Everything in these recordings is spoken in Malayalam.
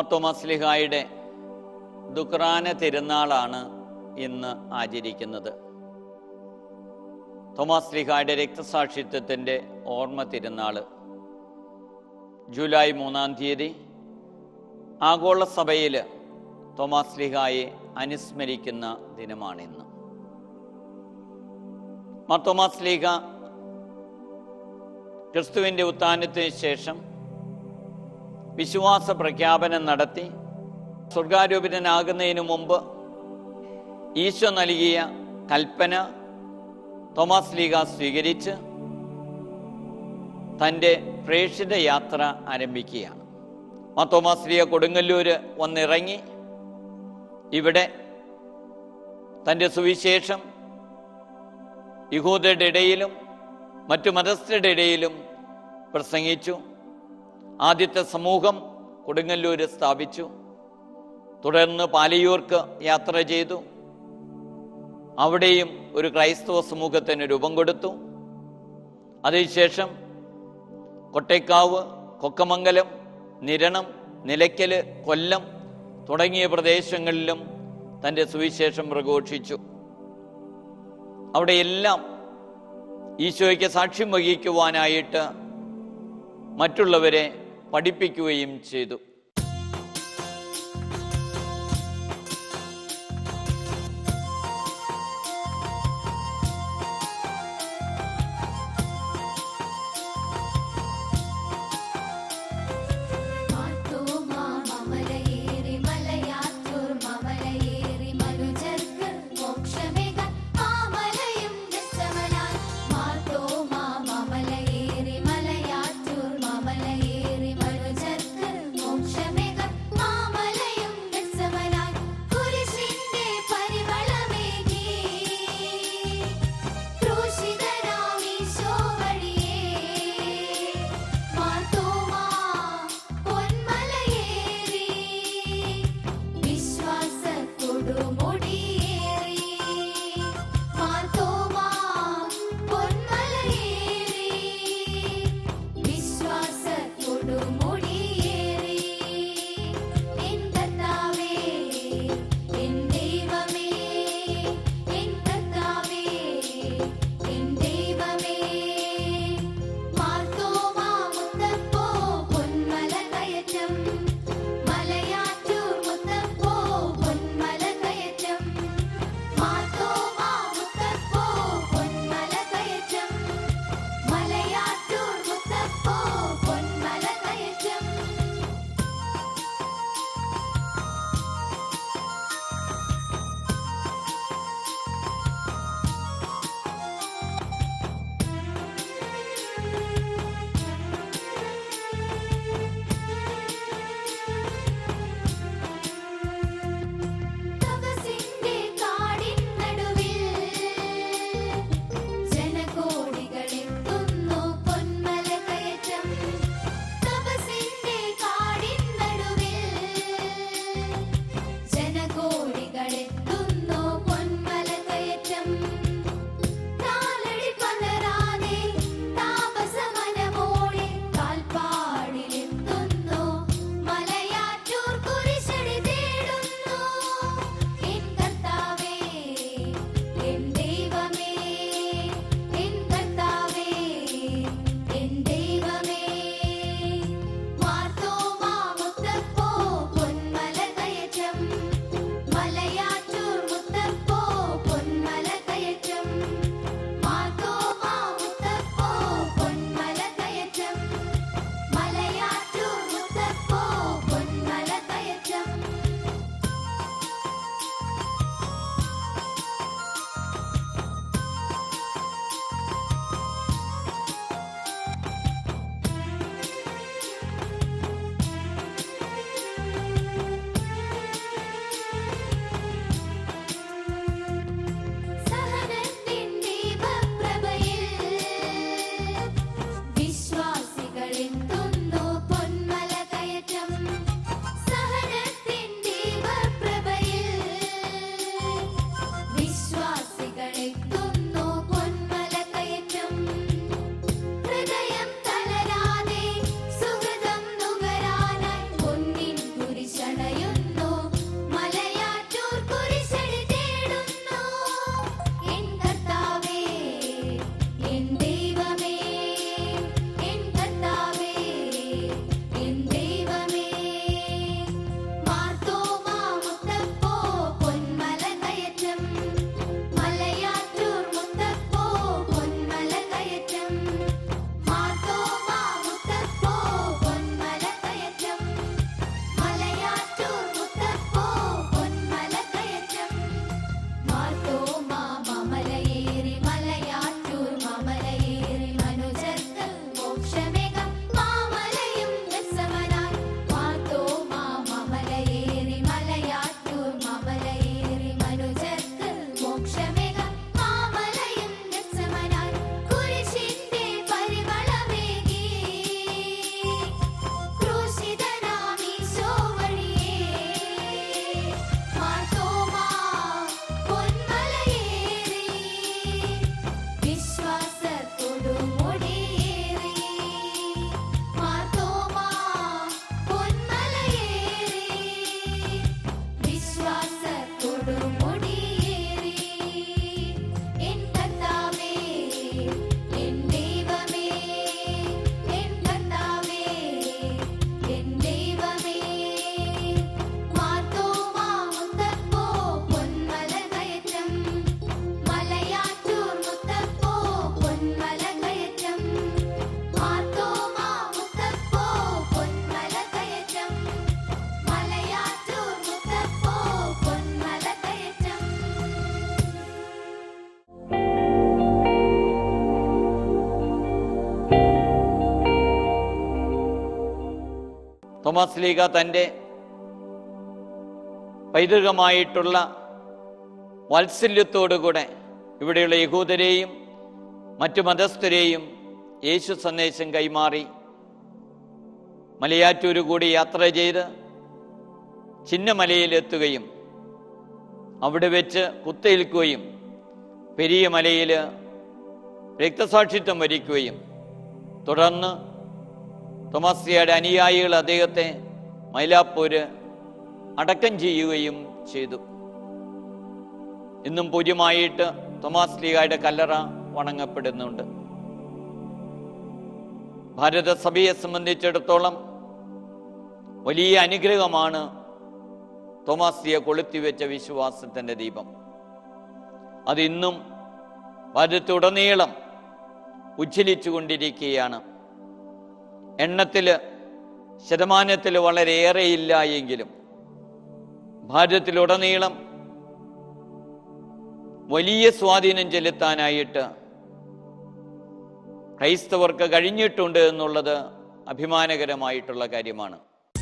മാർത്തോമാസ്ലിഹായുടെ ദുക്രാന തിരുനാളാണ് ഇന്ന് ആചരിക്കുന്നത് തോമാസ് ലിഹായുടെ രക്തസാക്ഷിത്വത്തിൻ്റെ ഓർമ്മ തിരുനാൾ ജൂലൈ മൂന്നാം തീയതി ആഗോള സഭയിൽ തോമാസ് ലിഹായെ അനുസ്മരിക്കുന്ന ദിനമാണിന്ന് മാർത്തോമാസ് ലീഗ ക്രിസ്തുവിൻ്റെ ഉത്ഥാനത്തിന് ശേഷം വിശ്വാസ പ്രഖ്യാപനം നടത്തി സ്വർഗാരോപിതനാകുന്നതിന് മുമ്പ് ഈശോ നൽകിയ കൽപ്പന തോമസ് ലീഗ സ്വീകരിച്ച് തൻ്റെ പ്രേക്ഷിത യാത്ര ആരംഭിക്കുകയാണ് ആ തോമസ് ലീഗ കൊടുങ്ങല്ലൂര് വന്നിറങ്ങി ഇവിടെ തൻ്റെ സുവിശേഷം യഹൂദരുടെ ഇടയിലും മറ്റു മതസ്ഥരുടെ ഇടയിലും പ്രസംഗിച്ചു ആദ്യത്തെ സമൂഹം കൊടുങ്ങല്ലൂര് സ്ഥാപിച്ചു തുടർന്ന് പാലയൂർക്ക് യാത്ര ചെയ്തു അവിടെയും ഒരു ക്രൈസ്തവ സമൂഹത്തിന് രൂപം കൊടുത്തു അതിനുശേഷം കൊട്ടേക്കാവ് കൊക്കമംഗലം നിരണം നിലയ്ക്കല് കൊല്ലം തുടങ്ങിയ പ്രദേശങ്ങളിലും തൻ്റെ സുവിശേഷം പ്രഘോഷിച്ചു അവിടെയെല്ലാം ഈശോയ്ക്ക് സാക്ഷ്യം വഹിക്കുവാനായിട്ട് മറ്റുള്ളവരെ പഠിപ്പിക്കുകയും ചെയ്തു മാത്തോമാ മമലയേറി മലയാറ്റൂർ മമലയേറി മനുജർക്ക് മോക്ഷമേകാൻ മാമലയും രസവനായി മാത്തോമാ മമലയേറി മലയാറ്റൂർ മമലയേറി മനുജർക്ക് മോക്ഷ തോമസ് ലീഗ തൻ്റെ പൈതൃകമായിട്ടുള്ള വാത്സല്യത്തോടുകൂടെ ഇവിടെയുള്ള യഹൂദരെയും മറ്റു മതസ്ഥരെയും യേശു സന്ദേശം കൈമാറി മലയാറ്റൂര് കൂടി യാത്ര ചെയ്ത് ചിന്നമലയിലെത്തുകയും അവിടെ വെച്ച് കുത്തേൽക്കുകയും പെരിയ മലയിൽ രക്തസാക്ഷിത്വം വരിക്കുകയും തുടർന്ന് തോമസിയയുടെ അനുയായികൾ അദ്ദേഹത്തെ മൈലാപ്പൂര് അടക്കം ചെയ്യുകയും ചെയ്തു ഇന്നും പൂജ്യമായിട്ട് തോമാസ് ലീഗയുടെ കല്ലറ വണങ്ങപ്പെടുന്നുണ്ട് ഭാരതസഭയെ സംബന്ധിച്ചിടത്തോളം വലിയ അനുഗ്രഹമാണ് തോമാസിയെ കൊളുത്തിവെച്ച വിശ്വാസത്തിൻ്റെ ദീപം അതിന്നും ഭാരതത്തുടനീളം ഉജ്ജ്വലിച്ചു കൊണ്ടിരിക്കുകയാണ് എണ്ണത്തിൽ ശതമാനത്തിൽ വളരെയേറെയില്ല എങ്കിലും ഭാരതത്തിലുടനീളം വലിയ സ്വാധീനം ചെലുത്താനായിട്ട് ക്രൈസ്തവർക്ക് കഴിഞ്ഞിട്ടുണ്ട് എന്നുള്ളത് അഭിമാനകരമായിട്ടുള്ള കാര്യമാണ്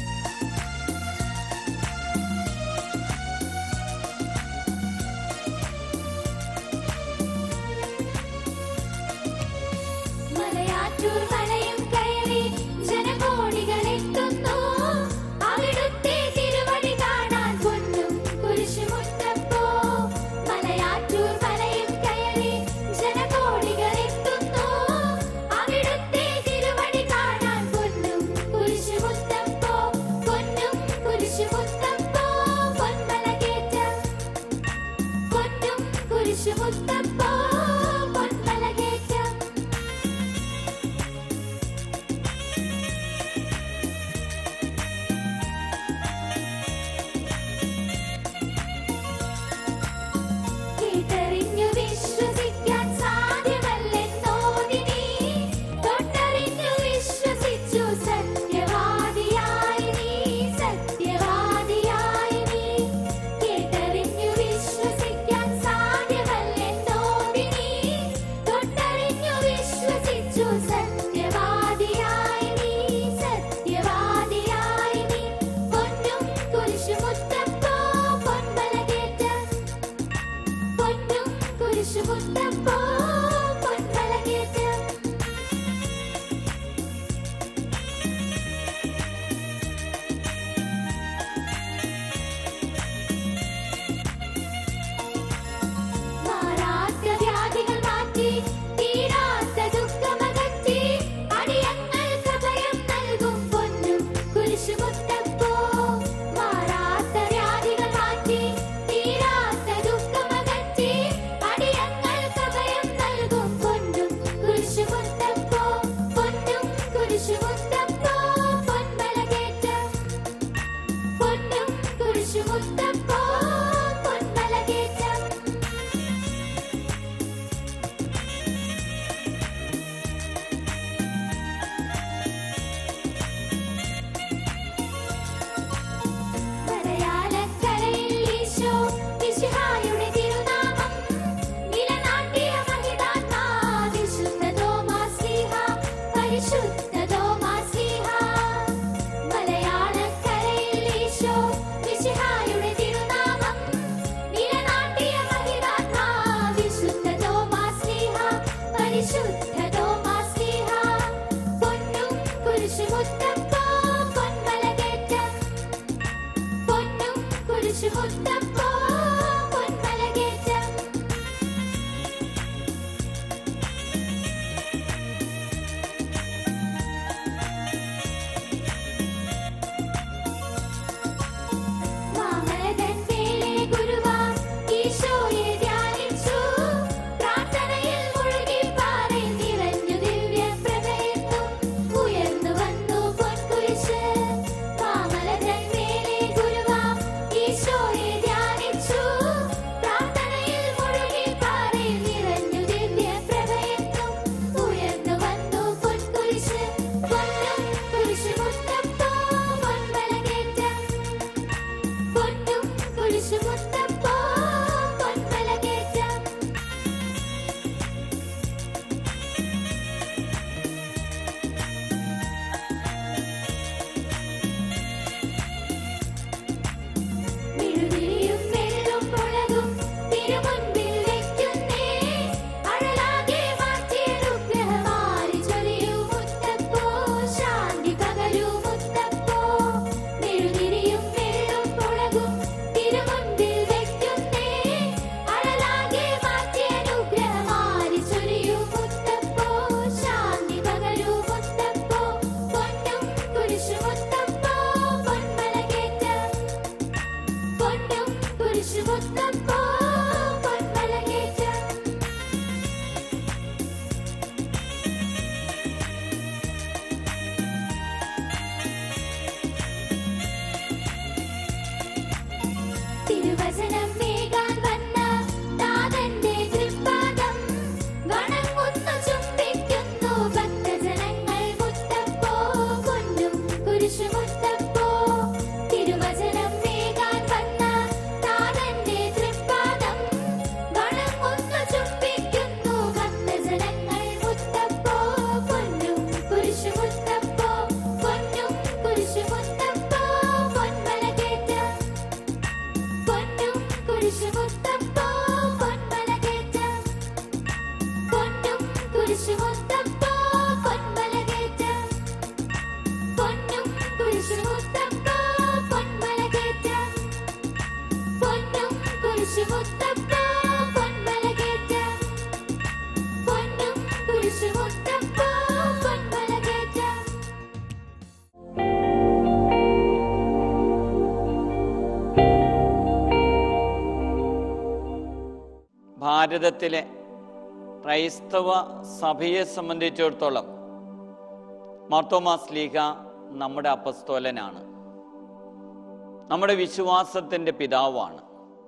മലയാറ്റൂർ മലയും കയറി ജനകോടികൾ എത്തുന്നു അവിടുത്തെ തിരുവടി കാണാൻ പൊന്നും കുരിശുമുട്ടപ്പോ മലയാറ്റൂർ മലയും കയറി ജനകോടികൾ എത്തുന്നു അവിടുത്തെ തിരുവടി കാണാൻ പൊന്നും കുരിശുമുട്ടപ്പോ പൊന്നും കുരിശുമുട്ടപ്പോ പൊന്മല കേറ്റം പൊന്നും കുരിശുമുട്ടപ്പോ പൊന്മല കേറ്റം കേട്ടറിഞ്ഞു വിശ്വസിക്കാൻ സാധ്യമല്ലെന്നോതിനി തൊട്ടറിഞ്ഞു വിശ്വസിച്ചു സത്യവാദിയായി നീ സത്യവാദിയായി നീ കേട്ടറിഞ്ഞു വിശ്വസിക്കാൻ സാധ്യമല്ലെന്നോതിനി തൊട്ടറിഞ്ഞു വിശ്വസിച്ചു സത്യവാദിയായി നീ സത്യവാദിയായി നീ പൊന്നും കുരിശുമുത്തപ്പോ പൊന്മല കേറ്റം പൊന്നും കുരിശുമുത്തപ്പോ പൊന്മല കേറ്റം മാറാത്ത വ്യാധികൾ മാറ്റി തീരാത്ത ദുഃഖമകറ്റി അടിയങ്ങൾക്ക് ഭയം നൽകും പൊന്നും കുരിശുമുത്തപ്പോ മാറാത്ത വ്യാധികൾ മാറ്റി തീരാത്ത ദുഃഖമകറ്റി അടിയങ്ങൾക്ക് ഭയം നൽകും പൊന്നും കുരിശുമുത്തപ്പോ പൊന്നും കുരിശുമുത്തപ്പോ പൊന്മല കേറ്റം പൊന്നും കുരിശുമുത്തപ്പോ പൊന്മല കേറ്റം മലയാളക്കരയിൽ ഈശോ മിശിഹായുടെ തിരുനാമം നിലനാട്ടിയ മഹിതാത്മാ വിശുദ്ധ തോമാശ്ലീഹ പരിശുദ്ധ തോമാശ്ലീഹ മലയാളക്കരയിൽ ഈശോ മിശിഹായുടെ തിരുനാമം നിലനാട്ടിയ മഹിതാത്മാ വിശുദ്ധ തോമാശ്ലീഹ പരിശുദ്ധ തോമാശ്ലീഹ പൊന്നും കുരിശുമുത്തപ്പോ പൊന്മല കേറ്റം പൊന്നും കുരിശുമുത്തപ്പോ പൊന്മല കേറ്റം മാമലകൻ മേലെ ഗുരുവാൻ ഈശോയെ ധ്യാനിച്ചു പ്രാർത്ഥനയിൽ മുഴുകി പാറി കുരിശുമുത്തപ്പ പൊന്മലകേറ്റ പൊന്നും കുരിശുമുത്തപ്പ പൊന്മലകേറ്റ പൊന്നും കുരിശുമുത്തപ്പ പൊന്മലകേറ്റ പൊന്നും കുരിശുമുത്തപ്പ പൊന്മലകേറ്റ ഭാരതത്തിലെ ക്രൈസ്തവ സഭയെ സംബന്ധിച്ചിടത്തോളം മാർത്തോമാസ് ലീഗ നമ്മുടെ അപ്പസ്തോലനാണ് നമ്മുടെ വിശ്വാസത്തിൻ്റെ പിതാവാണ്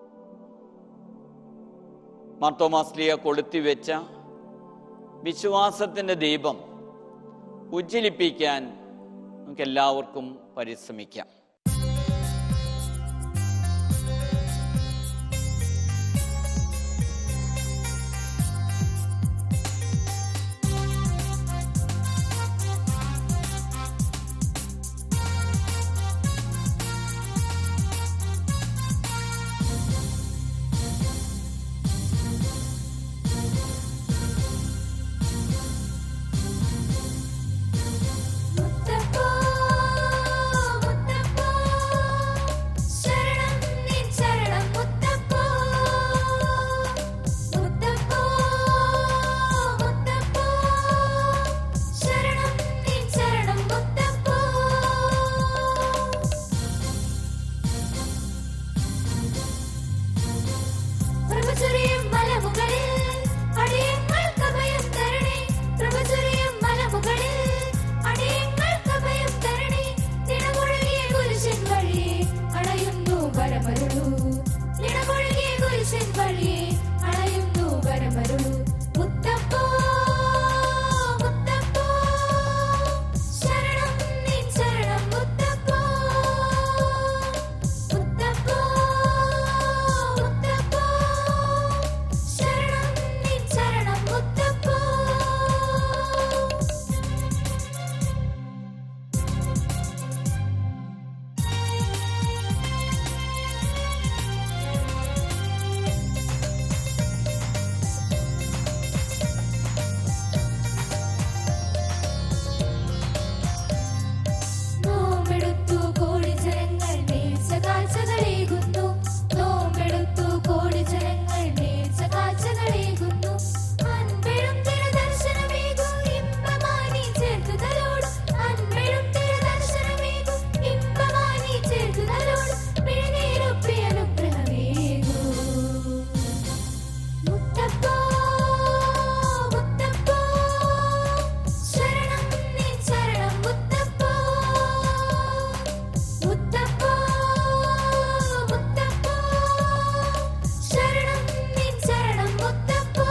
മാർത്തോമാസ് ലീഗ കൊളുത്തിവെച്ച വിശ്വാസത്തിൻ്റെ ദീപം ഉജ്ജ്വലിപ്പിക്കാൻ നമുക്ക് എല്ലാവർക്കും പരിശ്രമിക്കാം മുത്തപ്പോ മുത്തപ്പോ ശരണം നിൻ ശരണം മുത്തപ്പോ മുത്തപ്പോ മുത്തപ്പോ ശരണം നിൻ ശരണം മുത്തപ്പോ പ്രഭചുരിയും മലമുകളിൽ അടിയങ്ങൾക്ക് അഭയം തരണേ പ്രഭചുരിയും മലമുകളിൽ അടിയങ്ങൾക്ക് അഭയം തരണേ നിണമൊഴുകിയ കുരിശൻ വഴിയെ അണയുന്നു വരമരുളൂ നിണമൊഴുകിയ കുരിശൻ വഴിയെ അണയുന്നു വരമരുളൂ മുത്തപ്പോ മുത്തപ്പോ ശരണം നിൻ ശരണം മുത്തപ്പോ മുത്തപ്പോ മുത്തപ്പോ ശരണം നിൻ ശരണം മുത്തപ്പോ നോമ്പെടുത്തു കോടി ജനങ്ങൾ നേർച്ച കാഴ്ചകളേകുന്നു നോമ്പെടുത്തു കോടി ജനങ്ങൾ നേർച്ച കാഴ്ചകളേകുന്നു അൻപെഴും തിരുദർശനമേകും ഇമ്പമാനി ചേർത്തു തലോടും അൻപെഴും തിരുദർശനമേകും ഇമ്പമാനി ചേർത്തു തലോടും പിഴനീരൊപ്പി അനുഗ്രഹമേകൂ മുത്തപ്പോ മുത്തപ്പോ ശരണം നിൻ ശരണം മുത്തപ്പോ മുത്തപ്പോ മുത്തപ്പോ ശരണം നിൻ ശരണം മുത്തപ്പോ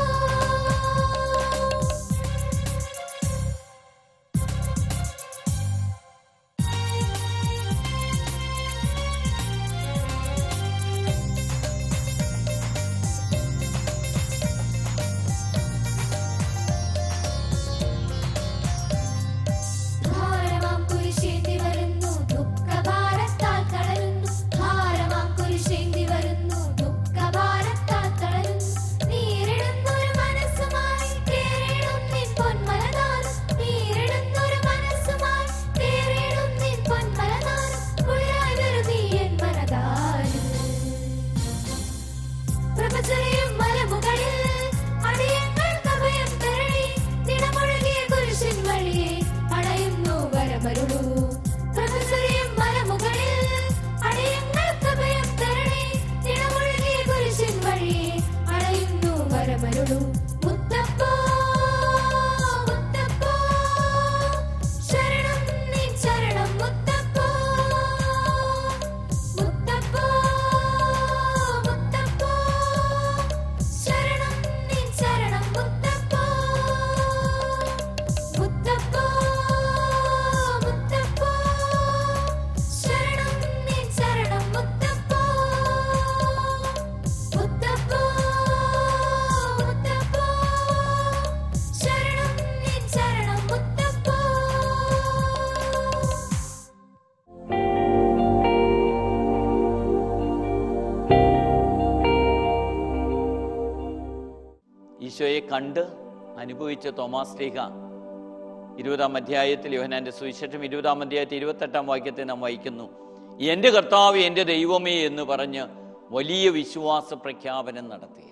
ഭാരമാം കുരിശേന്തി വരുന്നു ദുഃഖഭാരത്താൽ തളരുന്നു ഭാരമാം കുരിശേന്തി വരുന്നു ദുഃഖഭാരത്താൽ തളരുന്നു നീരിടുന്നൊരു മനസ്സുമായി കേറിടും നിൻ പൊന്മലനാദം നീരിടുന്നൊരു മനസ്സുമായി കേറിടും നിൻ പൊന്മലനാദം കുളിരായി വരും നീ എൻ മനതാരും പ്രഭചരയും മലമുകളിൽ അടിയങ്ങൾക്ക് അഭയം തരണേ നിണമൊഴുകിയ കുരിശിൻ വഴിയെ അണയുന്നു വരമരുളൂ പ്രഭചരയും മലമുകളിൽ അടിയങ്ങൾക്ക് അഭയം തരണേ നിണമൊഴുകിയ കുരിശിൻ വഴിയെ അണയുന്നു വരമരുളൂ മുത്തപ്പോ മുത്തപ്പോ ശരണം നിൻ ശരണം മുത്തപ്പോ മുത്തപ്പോ മുത്തപ്പോ ശരണം നിൻ ശരണം മുത്തപ്പോ മുത്തപ്പോ മുത്തപ്പോ ശരണം നിൻ ശരണം മുത്തപ്പോ മുത്തപ്പോ മുത്തപ്പോ ശരണം നിൻ ശരണം മുത്തപ്പോ ഈശോയെ കണ്ട് അനുഭവിച്ച തോമാസ് ലീഹ ഇരുപതാം അധ്യായത്തിൽ യോഹനാന്റെ സുവിശേഷം ഇരുപതാം അധ്യായത്തിൽ ഇരുപത്തെട്ടാം വാക്യത്തിൽ നാം വായിക്കുന്നു എൻ്റെ കർത്താവ് എൻ്റെ ദൈവമേ എന്ന് പറഞ്ഞ് വലിയ വിശ്വാസ പ്രഖ്യാപനം നടത്തുക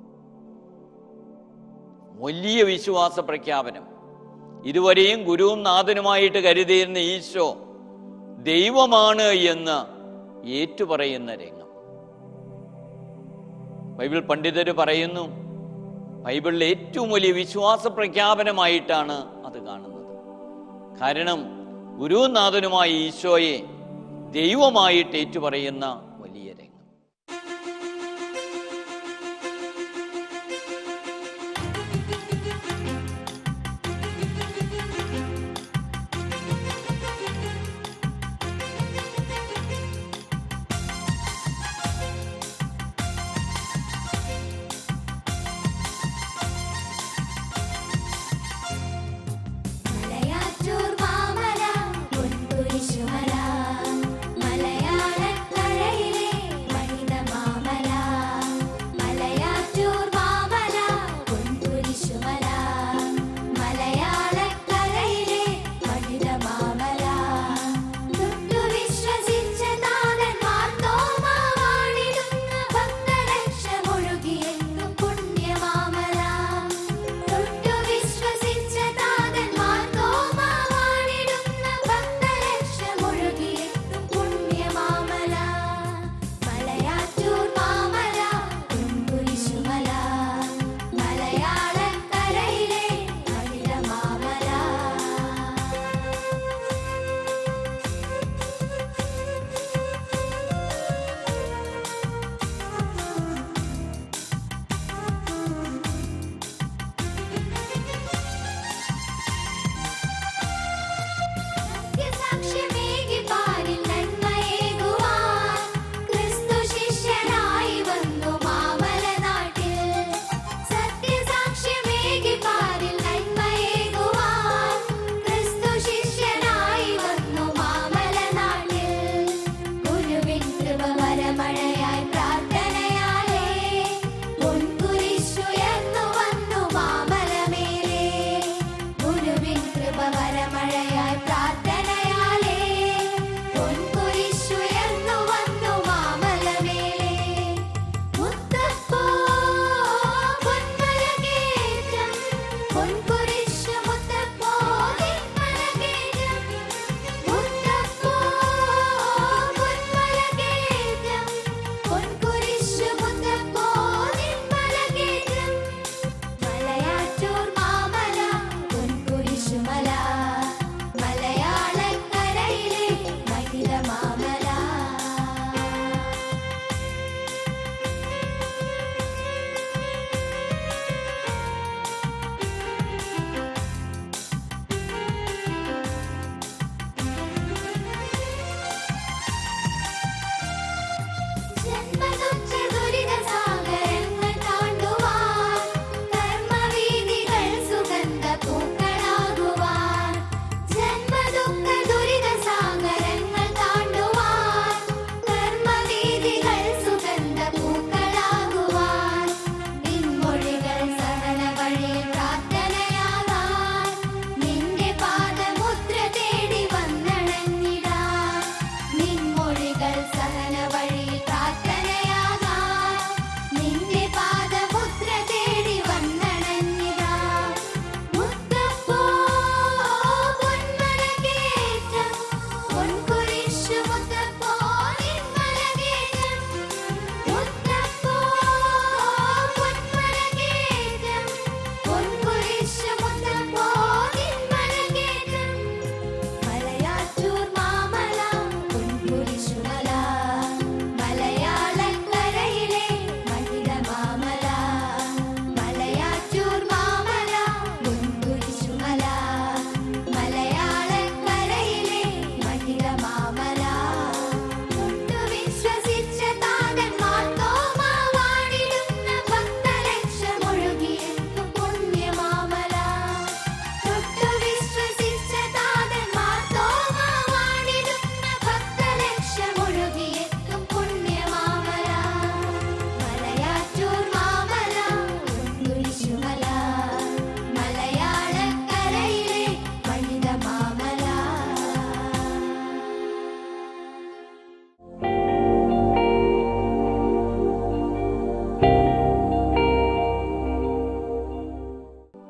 വലിയ വിശ്വാസ പ്രഖ്യാപനം ഇതുവരെയും ഗുരുവും നാഥനുമായിട്ട് കരുതിയിരുന്ന ഈശോ ദൈവമാണ് എന്ന് ഏറ്റുപറയുന്ന രംഗം ബൈബിൾ പണ്ഡിതർ പറയുന്നു ബൈബിളിലെ ഏറ്റവും വലിയ വിശ്വാസ പ്രഖ്യാപനമായിട്ടാണ് അത് കാണുന്നത് കാരണം ഗുരുനാഥനുമായ ഈശോയെ ദൈവമായിട്ട് ഏറ്റുപറയുന്ന വലിയ രംഗം മലയാറ്റൂർ മാമല പൊൻകുരിശുമല മലയാളക്കരയിൽ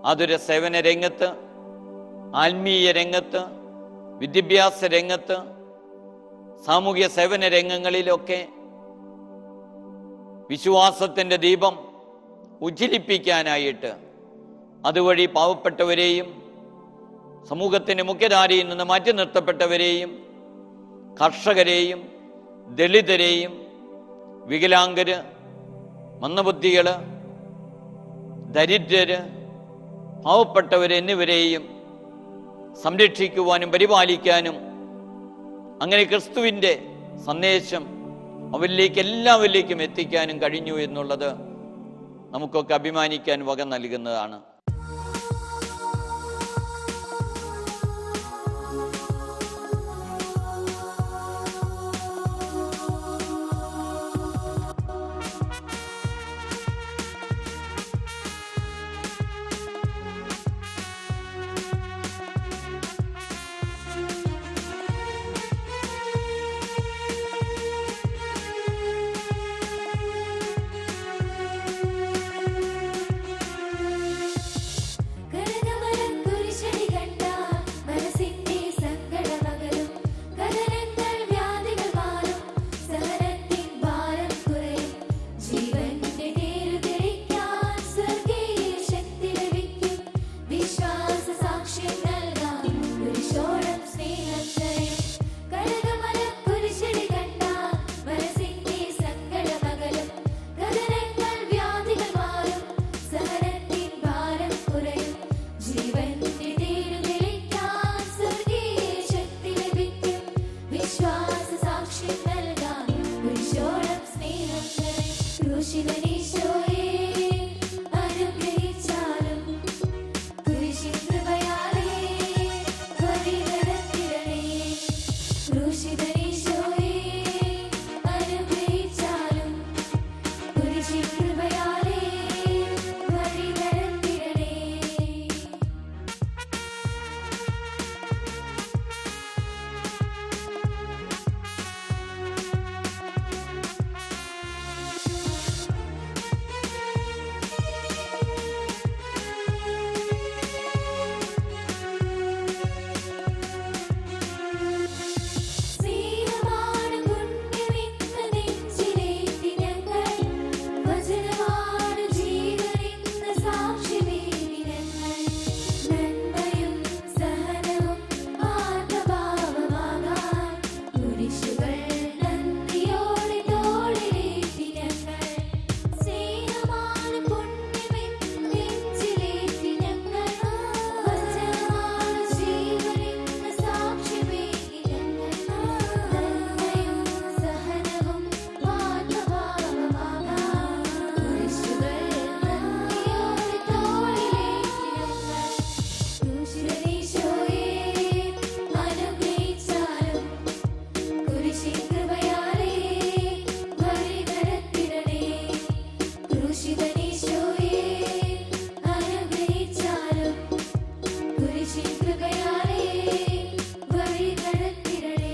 അതൊരു സേവന രംഗത്ത് ആത്മീയ രംഗത്ത് വിദ്യാഭ്യാസ രംഗത്ത് സാമൂഹ്യ സേവന രംഗങ്ങളിലൊക്കെ വിശ്വാസത്തിൻ്റെ ദീപം ഉജ്ജ്വലിപ്പിക്കാനായിട്ട് അതുവഴി പാവപ്പെട്ടവരെയും സമൂഹത്തിൻ്റെ മുഖ്യധാരയിൽ നിന്ന് മാറ്റി നിർത്തപ്പെട്ടവരെയും കർഷകരെയും ദളിതരെയും വികലാംഗര് മന്ദബുദ്ധികള് ദരിദ്രര് പാവപ്പെട്ടവർ എന്നിവരെയും സംരക്ഷിക്കുവാനും പരിപാലിക്കാനും അങ്ങനെ ക്രിസ്തുവിൻ്റെ സന്ദേശം അവരിലേക്ക് എല്ലാവരിലേക്കും എത്തിക്കാനും കഴിഞ്ഞു എന്നുള്ളത് നമുക്കൊക്കെ അഭിമാനിക്കാൻ വക നൽകുന്നതാണ് കരകമലക്കുരിശടി കണ്ടാൽ മനസ്സിന്റെ സങ്കടമകലും കഥനങ്ങൾ വ്യാധികൾ മാറും സഹനത്തിൻ ഭാരം കുറയും ജീവന്റെ നേരു തെളിക്കാൻ സ്വർഗീയ ശക്തി ലഭിക്കും വിശ്വാസ സാക്ഷ്യം നൽകാൻ കുരിശോളം സ്നേഹം തരും കരകമലക്കുരിശടി കണ്ടാൽ മനസ്സിന്റെ സങ്കടമകലും കഥനങ്ങൾ വ്യാധികൾ മാറും സഹനത്തിൻ ഭാരം കുറയും ജീവന്റെ നേരു തെളിക്കാൻ സ്വർഗീയ ശക്തി ലഭിക്കും വിശ്വാസ സാക്ഷ്യം നൽകാൻ കുരിശോളം സ്നേഹം തരും ക്രൂശിതനീശോയെ അനുഗ്രഹിച്ചാലും കുരിശിൻ കൃപയാലേ വഴിനടത്തിടണേ ക്രൂശിതനീശോയെ അനുഗ്രഹിച്ചാലും കുരിശിൻ കൃപയാലേ വഴിനടത്തിടണേ സ്നേഹമാണ് പുണ്യമെന്ന് നെഞ്ചിലേറ്റി ഞങ്ങൾ വചനമാണ് ജീവനെന്ന് സാക്ഷ്യമേകി ഞങ്ങൾ നന്മയും സഹനവും ആത്മഭാവമാകാൻ കുരിശുകൾ നന്ദിയോടെ തോളിലേറ്റി ഞങ്ങൾ സ്നേഹമാണ് പുണ്യമെന്ന് നെഞ്ചിലേറ്റി ഞങ്ങൾ വചനമാണ് ജീവനെന്ന് സാക്ഷ്യമേകി ഞങ്ങൾ നന്മയും സഹനവും ആത്മഭാവമാകാൻ കുരിശുകൾ നന്ദിയോടെ തോളിലേറ്റി ഞങ്ങൾ ക്രൂശിതനീശോയെ അനുഗ്രഹിച്ചാലും കുരിശിൻ കൃപയാലേ വഴി നടത്തിടണേ ക്രൂശിതനീശോയെ അനുഗ്രഹിച്ചാലും കുരിശിൻ കൃപയാലേ വഴി നടത്തിടണേ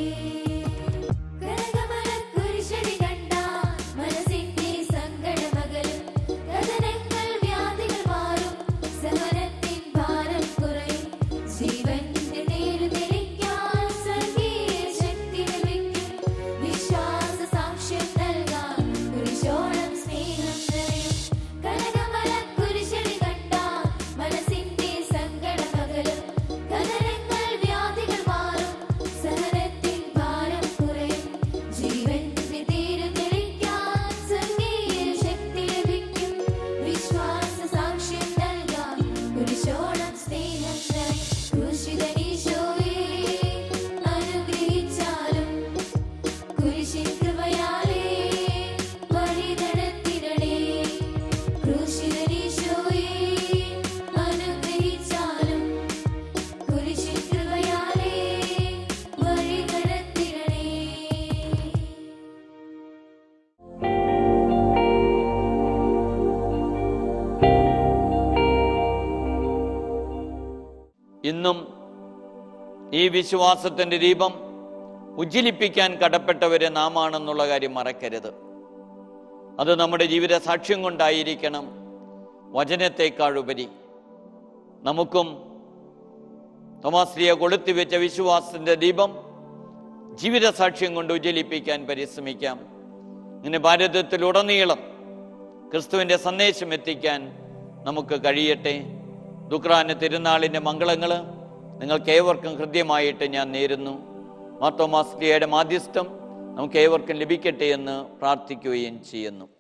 കനകമലക്കുരിശടി കണ്ടാൽ മനസ്സിന്റെ സങ്കടമകലും കഥനങ്ങൾ വ്യാധികൾ മാറും സഹനത്തിൻ ഭാരം കുറയും ജീവന്റെ നേരു തെളിക്കാൻ സ്വർഗീയ ശക്തി ലഭിക്കും വിശ്വാസ സാക്ഷ്യം നൽകാൻ കുരിശോളം സ്നേഹം നിറയും കനകമലക്കുരിശടി കണ്ടാൽ മനസ്സിന്റെ സങ്കടമകലും കഥനങ്ങൾ വ്യാധികൾ മാറും സഹനത്തിൻ ഭാരം കുറയും ജീവന്റെ തീരു തെളിക്കാൻ സ്വർഗീയ ശക്തി ലഭിക്കും വിശ്വാസ സാക്ഷ്യം നൽകാൻ കുരിശോളം സ്നേഹം നിറയും ക്രൂശിതനീശോയെ അനുഗ്രഹിച്ചാലും കുരിശിൻ കൃപയാലേ വഴി നടത്തിടണേ ക്രൂശിതനീശോയെ അനുഗ്രഹിച്ചാലും കുരിശിൻ കൃപയാലേ വഴി നടത്തിടണേ ഇന്നും ഈ വിശ്വാസത്തിൻ്റെ ദീപം ഉജ്ജ്വലിപ്പിക്കാൻ കടപ്പെട്ടവരെ നാമാണെന്നുള്ള കാര്യം മറക്കരുത് അത് നമ്മുടെ ജീവിത സാക്ഷ്യം കൊണ്ടായിരിക്കണം വചനത്തെക്കാളുപരി നമുക്കും തോമാശ്രീയെ കൊളുത്തി വെച്ച വിശ്വാസത്തിന്റെ ദീപം ജീവിത സാക്ഷ്യം കൊണ്ട് ഉജ്ജ്വലിപ്പിക്കാൻ പരിശ്രമിക്കാം ഇങ്ങനെ ഭാരതത്തിലുടനീളം ക്രിസ്തുവിൻ്റെ സന്ദേശം എത്തിക്കാൻ നമുക്ക് കഴിയട്ടെ ദുക്രാന തിരുനാളിൻ്റെ മംഗളങ്ങൾ നിങ്ങൾക്ക് ഏവർക്കും ഹൃദ്യമായിട്ട് ഞാൻ നേരുന്നു മാർത്തോമാസ്ലിയയുടെ മാധ്യസ്ഥം നമുക്ക് ഏവർക്കും ലഭിക്കട്ടെ എന്ന് പ്രാർത്ഥിക്കുകയും ചെയ്യുന്നു